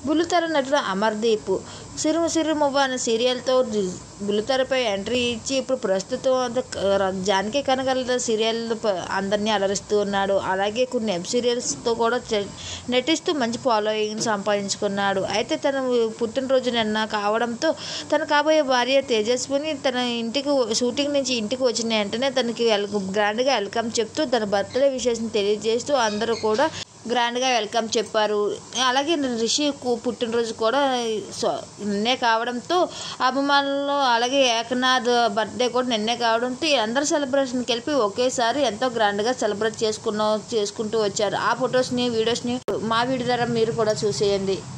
బుల్లితెర నటుడు అమర్దీప్ సిరుము సిరుమువ్వ అనే సీరియల్తో బుల్లితెరపై ఎంట్రీ ఇచ్చి ఇప్పుడు ప్రస్తుతం అంత క- జానకి కనగల సీరియల్ ప- అందరినీ అలరిస్తూ ఉన్నాడు అలాగే కొన్ని వెబ్ సీరియల్స్తో కూడా చే- నటిస్తూ మంచి ఫాలోయింగ్ సంపాదించుకున్నాడు అయితే తన పుట్టినరోజు నిన్న కావడంతో తన కాబోయే భార్య తేజస్విని తన ఇంటికి షూటింగ్ నుంచి ఇంటికి వచ్చిన వెంటనే తనకి వెల్ గ్రాండ్గా వెల్కమ్ చెప్తూ తన బర్త్డే విషయం తెలియజేస్తూ అందరూ కూడా గ్రాండ్గా వెల్కమ్ చెప్పారు అలాగే రిషి కు- పుట్టినరోజు కూడా సో- నిన్నే కావడంతో అభిమానులు అలాగే ఏకనాథ్ బర్త్డే కూడా నిన్నే కావడంతో ఈ అందరు సెలబ్రేషన్ కలిపి ఒకేసారి ఎంతో గ్రాండ్గా సెలబ్రేట్ చేసుకున్న చేసుకుంటూ వచ్చారు ఆ ఫొటోస్ని వీడియోస్ని మా వీడియో ద్వారా మీరు కూడా చూసేయండి